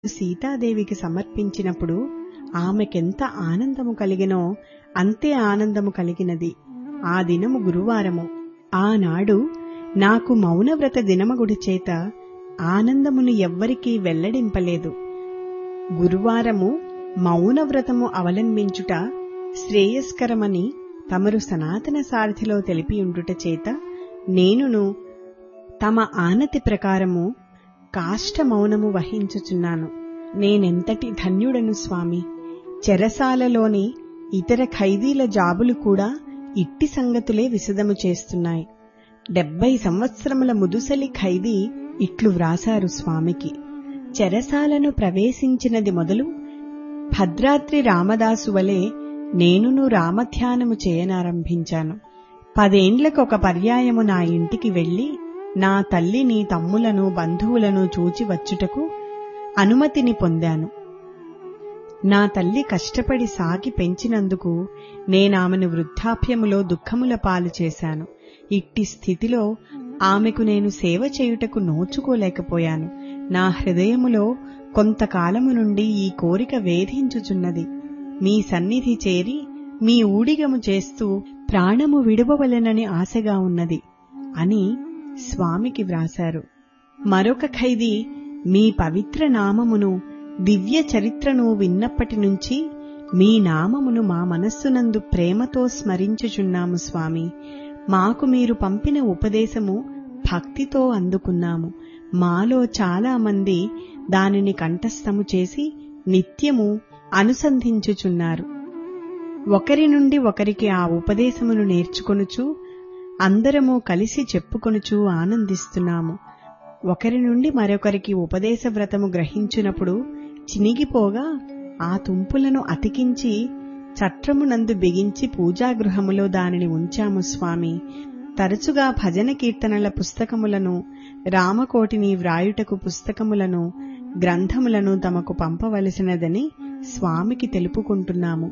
సీతాదేవికి సమర్పించినప్పుడు ఆమెకెంత ఆనందము కలిగినో అంతే ఆనందము కలిగినది ఆ దినము గురువారము ఆనాడు నాకు మౌనవ్రత దినమగుడి చేత ఆనందమును ఎవ్వరికీ వెల్లడింపలేదు గురువారము మౌనవ్రతము అవలంబించుట శ్రేయస్కరమని తమరు సనాతన సారథిలో తెలిపియుండుట చేత నేనును తమ ఆనతి ప్రకారము కాష్ట మౌనము వహించుచున్నాను నేనెంతటి ధన్యుడను స్వామి చెరసాలలోని ఇతర ఖైదీల జాబులు కూడా ఇట్టి సంగతులే విశదము చేస్తున్నాయి డెబ్బై సంవత్సరముల ముదుసలి ఖైదీ ఇట్లు వ్రాసారు స్వామికి చెరసాలను ప్రవేశించినది మొదలు భద్రాద్రి రామదాసు వలె నేనును రామధ్యానము చేయనారంభించాను పదేండ్లకొక పర్యాయము నా ఇంటికి వెళ్లి నా తల్లిని తమ్ములను బంధువులను చూచి వచ్చుటకు అనుమతిని పొందాను నా తల్లి కష్టపడి సాగి పెంచినందుకు నేనామెను వృద్ధాప్యములో దుఃఖముల పాలు చేశాను ఇట్టి స్థితిలో ఆమెకు నేను సేవ చేయుటకు నోచుకోలేకపోయాను నా హృదయములో కొంతకాలము నుండి ఈ కోరిక వేధించుచున్నది మీ సన్నిధి చేరి మీ ఊడిగము చేస్తూ ప్రాణము విడువవలెనని ఆశగా ఉన్నది అని స్వామికి వ్రాశారు మరొక ఖైదీ మీ పవిత్ర నామమును దివ్య చరిత్రను విన్నప్పటి నుంచి మీ నామమును మా మనస్సునందు ప్రేమతో స్మరించుచున్నాము స్వామి మాకు మీరు పంపిన ఉపదేశము భక్తితో అందుకున్నాము మాలో చాలా మంది దానిని కంఠస్థము చేసి నిత్యము అనుసంధించుచున్నారు ఒకరి నుండి ఒకరికి ఆ ఉపదేశమును నేర్చుకొనుచు అందరము కలిసి చెప్పుకొనుచు ఆనందిస్తున్నాము ఒకరి నుండి మరొకరికి ఉపదేశ వ్రతము గ్రహించినప్పుడు చినిగిపోగా ఆ తుంపులను అతికించి చట్రమునందు బిగించి పూజాగృహములో దానిని ఉంచాము స్వామి తరచుగా భజన కీర్తనల పుస్తకములను రామకోటిని వ్రాయుటకు పుస్తకములను గ్రంథములను తమకు పంపవలసినదని స్వామికి తెలుపుకుంటున్నాము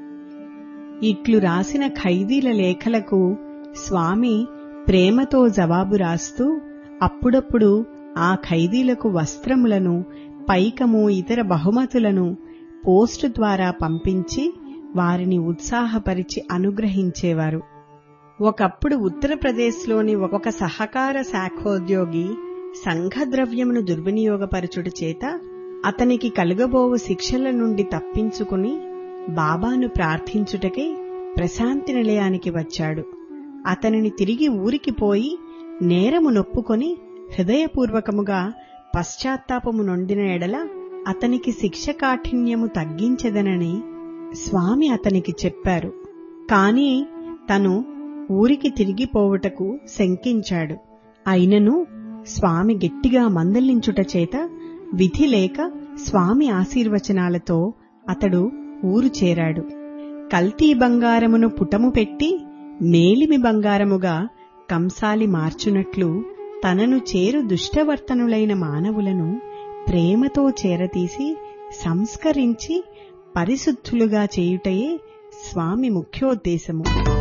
ఇట్లు రాసిన ఖైదీల లేఖలకు స్వామి ప్రేమతో జవాబు రాస్తూ అప్పుడప్పుడు ఆ ఖైదీలకు వస్త్రములను పైకము ఇతర బహుమతులను పోస్టు ద్వారా పంపించి వారిని ఉత్సాహపరిచి అనుగ్రహించేవారు ఒకప్పుడు ఉత్తరప్రదేశ్లోని ఒక సహకార శాఖోద్యోగి సంఘద్రవ్యమును దుర్వినియోగపరచుట చేత అతనికి కలుగబోవు శిక్షల నుండి తప్పించుకుని బాబాను ప్రార్థించుటకై ప్రశాంతి నిలయానికి వచ్చాడు అతనిని తిరిగి ఊరికి పోయి నేరము నొప్పుకొని హృదయపూర్వకముగా పశ్చాత్తాపము నొందిన ఎడల అతనికి శిక్ష కాఠిన్యము తగ్గించదనని స్వామి అతనికి చెప్పారు కాని తను ఊరికి తిరిగిపోవుటకు శంకించాడు అయినను స్వామి గట్టిగా మందలించుట చేత విధి లేక స్వామి ఆశీర్వచనాలతో అతడు ఊరు చేరాడు కల్తీ బంగారమును పుటము పెట్టి మేలిమి బంగారముగా కంసాలి మార్చునట్లు తనను చేరు దుష్టవర్తనులైన మానవులను ప్రేమతో చేరతీసి సంస్కరించి పరిశుద్ధులుగా చేయుటయే స్వామి ముఖ్యోద్దేశము